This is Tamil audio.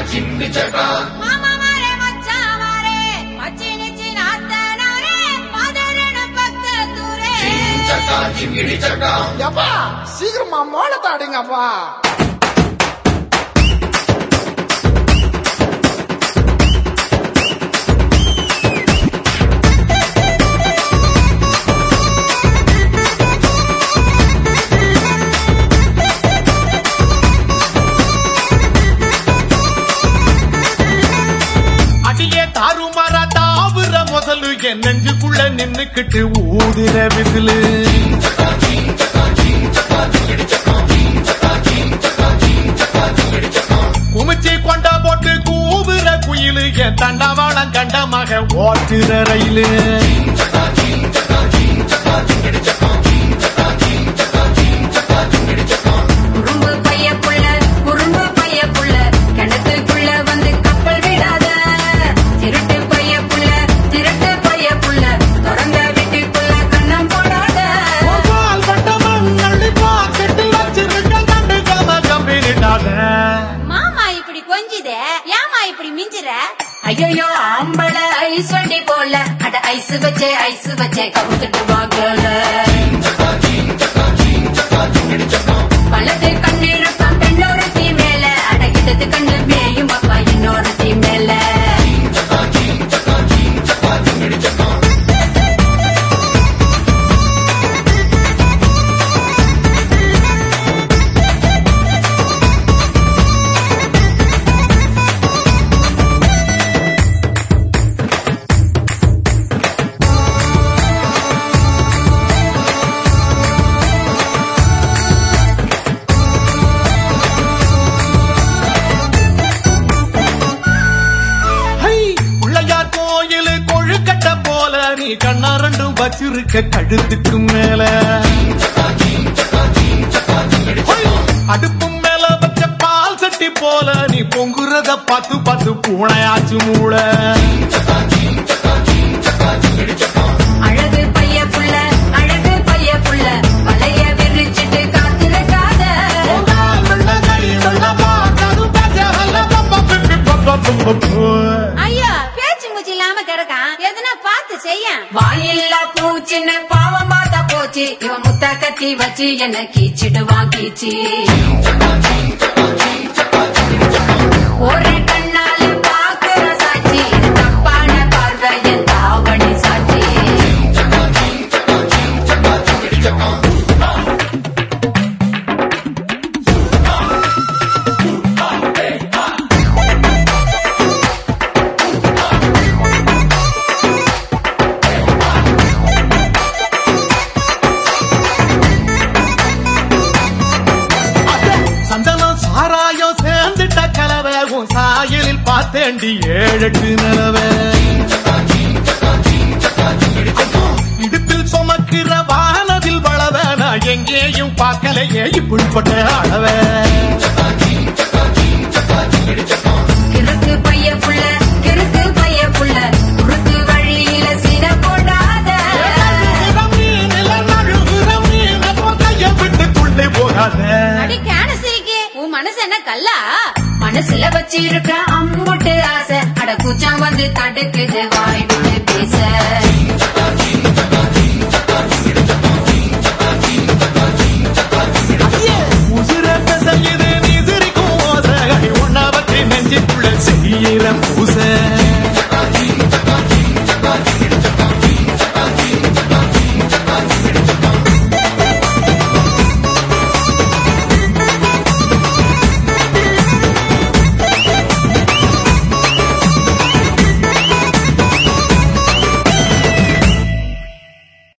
மாமா மாரே மச்சான் மாரே மச்சி நிச்சி நாத்தனாரே மதரன பக்த தூரே எப்பா சீக்கிரமா மோளத்தை அடிங்கப்பா அடியே தாறுமாறா தாவுற முதலு என் நெஞ்சுக்குள்ள நின்னுக்கிட்டு ஊதுற விசிலு குமிச்சி கொண்ட போட்டு கூவுற குயிலு என் தண்டவாளம் கண்ட மக ஓட்டுற ரயிலு குறும்பு பைய புள்ள குறும்பு பைய புள்ள கிணத்துக்குள்ள வந்து கப்பல் விடாத திருட்டு பைய புள்ள திருட்டு பைய புள்ள திறந்த வீட்டுக்குள்ள கண்ணம் போடாத பால் கட்ட மண்ணள்ளி பாக்கெட்டில் வச்சிருக்க கண்டுக்காம கம்பிட்டாத மாமா இப்படி கொஞ்சுதே ஏமா இப்படி மிஞ்சுற ஐயோ ஆம்பள ஐஸ் வண்டி போல அட ஐஸ் வச்சே ஐஸ் வச்சே கவுத்துட்டு வாங்கல வலது கண்ணு இருப்பான் பெண்ணொரு தீ மேல அட இடது கண்ணு மேயும் அப்பா இன்னொரு தீ மேல ஹை, பிள்ளையார் கோயிலு கொழுக்கட்டை போல நீ கண்ணா ரெண்டும் வச்சிருக்க கழுத்துக்கு மேல ஹை, அடுப்பு மேல வச்ச பால் சட்டி போல நீ பொங்குறத பார்த்து பார்த்து பூனையாச்சு மூளை அழகு பைய புள்ள அழகு பைய புள்ள வலைய விரிச்சிட்டு காத்திருக்காத ஐயா பேச்சு மூச்சு இல்லாம கிடக்கான் எதுனா பார்த்து செய்ய வாயில்லா பூச்சின்னு பாவம் பார்த்தா போச்சு இவன் முத்த கத்தி வச்சு என்ன கீச்சிடுவான் கீச்சி ஒரு கண்ணால பாக்குற சாட்சி இது தப்பான பார்வை என் தாவணி சாட்சி சந்தனம் சாராயம் சேர்ந்துட்ட கலவை உன் சாயலில் பார்த்தேண்டி ஏழெட்டு நிலவை இடுப்பில் சுமக்கிற வானதில் வளவ நான் எங்கேயும் பார்க்கலையே இப்படிப்பட்ட அளவை கிறுக்கு பைய புள்ள கிறுக்கு பைய புள்ள குறுக்கு வழியில சின போடாத போகாத அடி கேனசிரிக்கு உன் மனசு என்ன கல்லா மனசுல வச்சிருக்க அம்புட்டு ஆசை அட கூச்சம் வந்து தடுக்குது வாய் விட்டு பேச